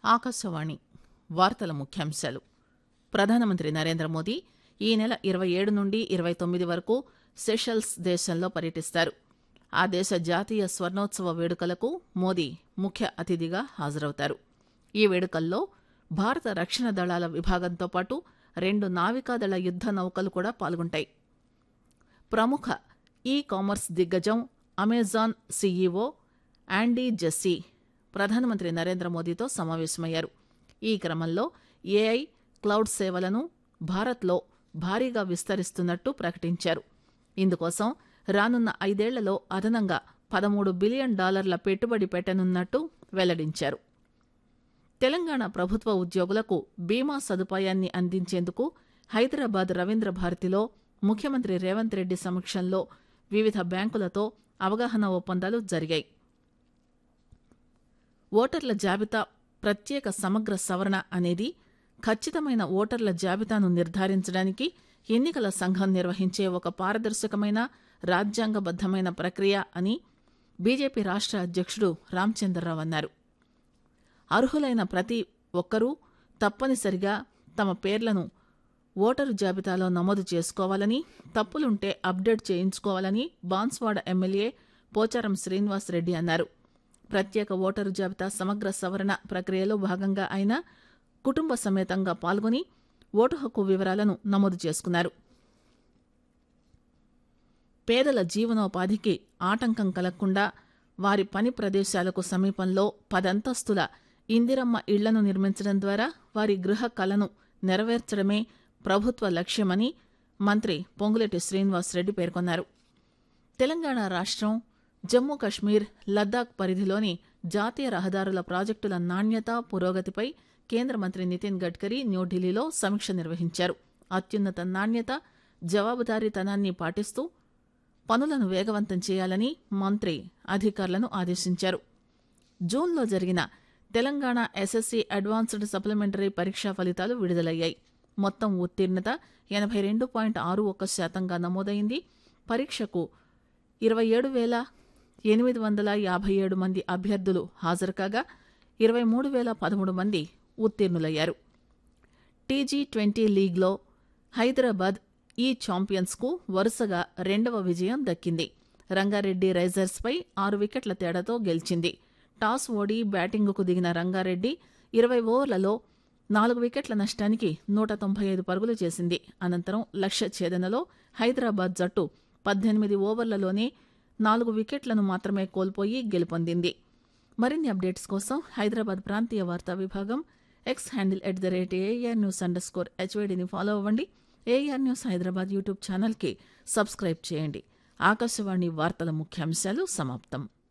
ఆకాశవాణి వార్తల ముఖ్యాంశాలు ప్రధానమంత్రి నరేంద్ర మోదీ ఈ నెల ఇరవై ఏడు నుండి ఇరవై తొమ్మిది వరకు సెషల్స్ దేశంలో పర్యటిస్తారు ఆ దేశ జాతీయ స్వర్ణోత్సవ వేడుకలకు మోదీ ముఖ్య అతిథిగా హాజరవుతారు ఈ వేడుకల్లో భారత రక్షణ దళాల విభాగంతో పాటు రెండు నావికాదళ యుద్ద నౌకలు కూడా పాల్గొంటాయి ప్రముఖ ఈ కామర్స్ దిగ్గజం అమెజాన్ సీఈఓ యాండీ జెస్సీ ప్రధానమంత్రి నరేంద్ర మోదీతో సమావేశమయ్యారు ఈ క్రమంలో ఏఐ క్లౌడ్ సేవలను భారత్లో భారీగా విస్తరిస్తున్నట్టు ప్రకటించారు ఇందుకోసం రానున్న ఐదేళ్లలో అదనంగా పదమూడు బిలియన్ డాలర్ల పెట్టుబడి పెట్టనున్నట్టు వెల్లడించారు తెలంగాణ ప్రభుత్వ ఉద్యోగులకు బీమా సదుపాయాన్ని అందించేందుకు హైదరాబాద్ రవీంద్ర భారతిలో ముఖ్యమంత్రి రేవంత్ రెడ్డి సమక్షంలో వివిధ బ్యాంకులతో అవగాహన ఒప్పందాలు జరిగాయి ఓటర్ల జాబితా ప్రత్యేక సమగ్ర సవరణ అనేది ఖచ్చితమైన ఓటర్ల జాబితాను నిర్ధారించడానికి ఎన్నికల సంఘం నిర్వహించే ఒక పారదర్శకమైన రాజ్యాంగబద్దమైన ప్రక్రియ అని బీజేపీ రాష్ట్ర అధ్యక్షుడు రామచంద్రరావు అన్నారు అర్హులైన ప్రతి ఒక్కరూ తప్పనిసరిగా తమ పేర్లను ఓటరు జాబితాలో నమోదు చేసుకోవాలని తప్పులుంటే అప్డేట్ చేయించుకోవాలని బాన్స్వాడ ఎమ్మెల్యే పోచారం శ్రీనివాస్ రెడ్డి అన్నారు ప్రత్యేక ఓటరు జాబితా సమగ్ర సవరణ ప్రక్రియలో భాగంగా ఆయన కుటుంబ సమేతంగా పాల్గొని ఓటు హక్కు వివరాలను నమోదు చేసుకున్నారు పేదల జీవనోపాధికి ఆటంకం కలగకుండా వారి పని ప్రదేశాలకు సమీపంలో పదంతస్తుల ఇందిరమ్మ ఇళ్లను నిర్మించడం ద్వారా వారి గృహ కలను నెరవేర్చడమే ప్రభుత్వ లక్ష్యమని మంత్రి పొంగులేటి శ్రీనివాసరెడ్డి పేర్కొన్నారు తెలంగాణ రాష్ట్రం జమ్మూ కశ్మీర్ లద్దాఖ్ పరిధిలోని జాతీయ రహదారుల ప్రాజెక్టుల నాణ్యత పురోగతిపై కేంద్ర మంత్రి నితిన్ గడ్కరీ న్యూఢిల్లీలో సమీక్ష నిర్వహించారు అత్యున్నత నాణ్యత జవాబుదారీతనాన్ని పాటిస్తూ పనులను వేగవంతం చేయాలని మంత్రి అధికారులను ఆదేశించారు జూన్లో జరిగిన తెలంగాణ ఎస్ఎస్సీ అడ్వాన్స్డ్ సప్లిమెంటరీ పరీక్షా ఫలితాలు విడుదలయ్యాయి మొత్తం ఉత్తీర్ణత ఎనభై రెండు పాయింట్ ఆరు ఒక్క శాతంగా నమోదైంది పరీక్షకు ఇరవై ఏడు వేల ఎనిమిది వందల యాభై ఏడు మంది అభ్యర్థులు హాజరు కాగా ఇరవై మూడు వేల పదమూడు మంది ఉత్తీర్ణులయ్యారు టీజీ ట్వంటీ లీగ్లో హైదరాబాద్ ఈ ఛాంపియన్స్కు వరుసగా రెండవ విజయం దక్కింది రంగారెడ్డి రైజర్స్పై ఆరు వికెట్ల తేడాతో గెలిచింది టాస్ ఓడి బ్యాటింగుకు దిగిన రంగారెడ్డి ఇరవై ఓవర్లలో నాలుగు వికెట్ల నష్టానికి నూట తొంభై ఐదు పరుగులు చేసింది అనంతరం లక్ష్య ఛేదనలో హైదరాబాద్ జట్టు పద్దెనిమిది ఓవర్లలోనే నాలుగు వికెట్లను మాత్రమే కోల్పోయి గెలుపొందింది మరిన్ని అప్డేట్స్ కోసం హైదరాబాద్ ప్రాంతీయ వార్తా విభాగం X handle at the rate AR news underscore హెచ్వేడిని ఫాలో అవ్వండి ఏఆర్ న్యూస్ హైదరాబాద్ యూట్యూబ్ ఛానల్కి సబ్స్క్రైబ్ చేయండి ఆకాశవాణి వార్తల ముఖ్యాంశాలు సమాప్తం